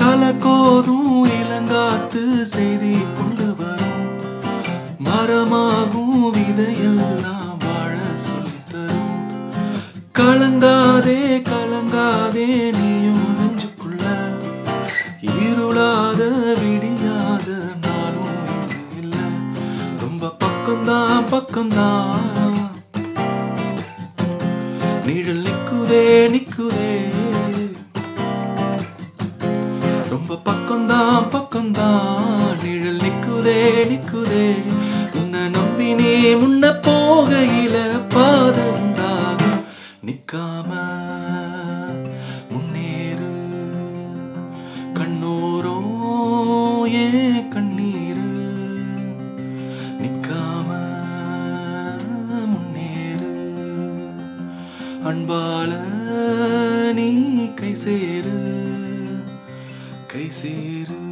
கலக்கோதும் இளங்காத்து செய்தி கொண்டு வரும் மரமாகும் விதையெல்லாம் வாழ சொல்லித் தரும் கலங்காதே கலங்காதே நீயும் நெஞ்சுக்குள்ள இருளாத விடியாத நானும் இங்கு இல்ல ரொம்ப பக்கம்தான் பக்கம்தான் நிழல் நிக்குதே நிக்குதே ரொம்ப பக்கம்தான் பக்கம்தான் நிழல் நிக்குதே நிக்குதே உன்னை நம்பி நீ முன்ன போகையில பாதை உண்டாகும் நிக்காம முன்னேறு கண்ணோரோ ஏன் கண்ணீரு நிக்காம முன்னேறு அன்பால நீ கை சேரு கை சேரு